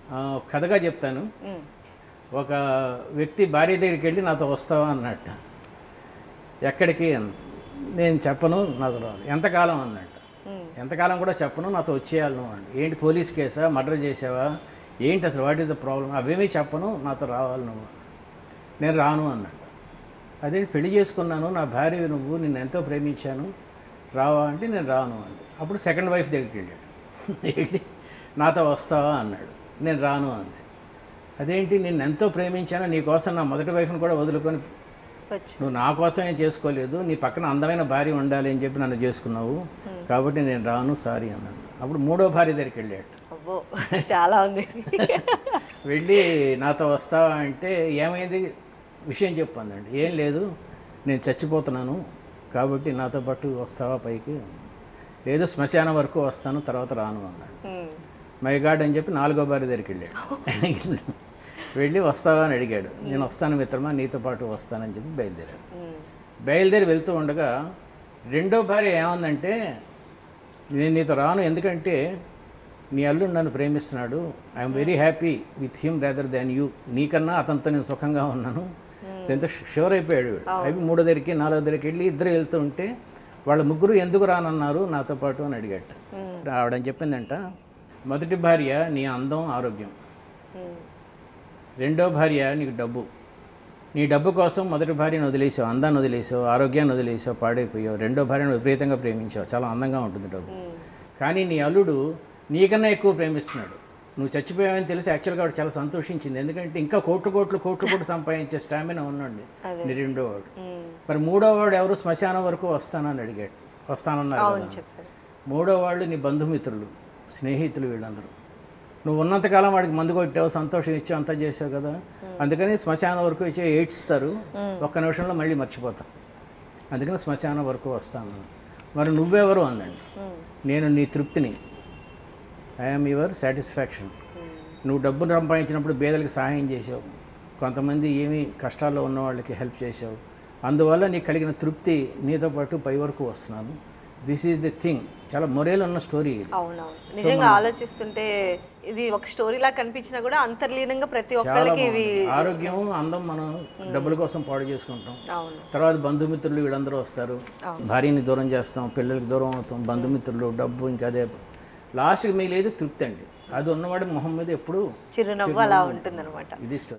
ఆ, కథగా చెప్తాను ఉమ్, ఒక వ్యక్తి భార్య దగ్గరికి వెళ్ళి నాతో వస్తావా అన్నట్ట ఎక్కడికి అన్న. నేను చెప్పను నాతో రావాలి ఎంతకాలం అన్నట్ట ఉమ్, ఎంతకాలం కూడా చెప్పను నాతో వచ్చేయాలి నువ్వు అండి ఏంటి పోలీస్ కేసా మర్డర్ చేసావా ఏంటి అసలు వాట్ ఈస్ ద ప్రాబ్లం అవేమీ చెప్పను నాతో రావాలి నువ్వు నేను రాను అన్నాడు అదేంటి పెళ్లి చేసుకున్నాను నా భార్య నువ్వు నిన్ను ఎంతో ప్రేమించాను రావా అంటే నేను రాను అంది అప్పుడు సెకండ్ వైఫ్ దగ్గరికి వెళ్ళాడు వెళ్ళి నాతో వస్తావా అన్నాడు నేను రాను అంది అదేంటి నిన్ను ఎంతో ప్రేమించాను నీకోసం నా మొదటి వైఫ్ని కూడా వదులుకొని వచ్చు నువ్వు నా కోసమే చేసుకోలేదు నీ పక్కన అందమైన భార్య ఉండాలి అని చెప్పి నన్ను చేసుకున్నావు కాబట్టి నేను రాను సారీ అన్నాడు అప్పుడు మూడో భార్య దగ్గరికి వెళ్ళాడు అబ్బో చాలా ఉంది వెళ్ళి నాతో వస్తావా అంటే ఏమైంది విషయం చెప్పు అందండి ఏం లేదు నేను చచ్చిపోతున్నాను కాబట్టి నాతో పాటు వస్తావా పైకి లేదు శ్మశానం వరకు వస్తాను తర్వాత రాను అన్నాడు ఉమ్, మై గాడ్ అని చెప్పి నాలుగో భార్య దగ్గరికి వెళ్ళాడు వెళ్ళి వస్తావా అని అడిగాడు నేను వస్తాను మిత్రమా నీతో పాటు వస్తానని చెప్పి బయలుదేరాడు ఉమ్, బయలుదేరి వెళ్తూ ఉండగా రెండో భార్య ఏమందంటే నేను నీతో రాను ఎందుకంటే నీ అల్లుడు నన్ను ప్రేమిస్తున్నాడు I'm very happy with him rather than you నీకన్నా అతనితో నేను సుఖంగా ఉన్నాను దాంతో షూర్ అయిపోయాడు వీడు. అవి మూడో దగ్గరికి నాలుగో దగ్గరికి వెళ్ళి ఇద్దరు వెళ్తూ ఉంటే వాళ్ళ ముగ్గురు ఎందుకు రానన్నారు నాతో పాటు అని అడిగట ఆవిడని చెప్పిందంట మొదటి భార్య నీ అందం ఆరోగ్యం ఉమ్, రెండో భార్య నీకు డబ్బు నీ డబ్బు కోసం మొదటి భార్యను వదిలేసావు అందాన్ని వదిలేసావు ఆరోగ్యాన్ని వదిలేసావు పాడైపోయావు రెండో భార్యను విపరీతంగా ప్రేమించావు చాలా అందంగా ఉంటుంది డబ్బు ఉమ్, కానీ నీ అల్లుడు నీకన్నా ఎక్కువ ప్రేమిస్తున్నాడు నువ్వు చచ్చిపోయావని తెలిసి యాక్చువల్గా వాడు చాలా సంతోషించింది ఎందుకంటే ఇంకా కోట్లు కోట్లు కోట్లు కోట్లు సంపాదించే స్టామినా ఉన్నాడు నీ రెండో వాడు ఉమ్, మరి మూడో వాడు ఎవరు శ్మశానం వరకు వస్తానని అడిగాడు వస్తానన్నారు అవును కదా. చెప్పారు మూడో వాళ్ళు నీ బంధుమిత్రులు స్నేహితులు వీళ్ళందరూ నువ్వు ఉన్నంతకాలం వాడికి మందు కొట్టావు సంతోషం ఇచ్చావు అంతా చేసావు కదా అందుకని శ్మశానం వరకు ఇచ్చి ఏడ్స్తారు ఒక్క నిమిషంలో మళ్ళీ మర్చిపోతాం అందుకని శ్మశానం వరకు వస్తాను మరి నువ్వెవరు అందండి ఉమ్, నేను నీ తృప్తిని ఐఎమ్ యువర్ సాటిస్ఫాక్షన్ ఉమ్, నువ్వు డబ్బును సంపాదించినప్పుడు పేదలకు సహాయం చేసావు కొంతమంది ఏమీ కష్టాల్లో ఉన్న వాళ్ళకి హెల్ప్ చేసావు అందువల్ల నీకు కలిగిన తృప్తి నీతో పాటు పై వరకు వస్తున్నాను దిస్ ఈజ్ ది థింగ్ చాలా మొరేల్ ఉన్న స్టోరీ ఇది అవునవును నిజంగా ఆలోచిస్తుంటే ఇది ఒక స్టోరీలా కనిపించినా కూడా అంతర్లీనంగా ప్రతి చాలా ఒక్కరికి ఇవి బాగుంది. ఆరోగ్యం అందం మనం డబ్బుల కోసం పాడు చేసుకుంటాం అవును తర్వాత బంధుమిత్రులు వీళ్ళందరూ వస్తారు భార్యని దూరం చేస్తాం పిల్లలకి దూరం అవుతాం బంధుమిత్రులు డబ్బు ఇంకా అదే లాస్ట్కి మిగిలేదు తృప్తి అండి అది ఉన్నవాడి మొహం మీద ఎప్పుడు చిరునవ్వు అలా ఉంటుందన్నమాట ఇది స్టోరీ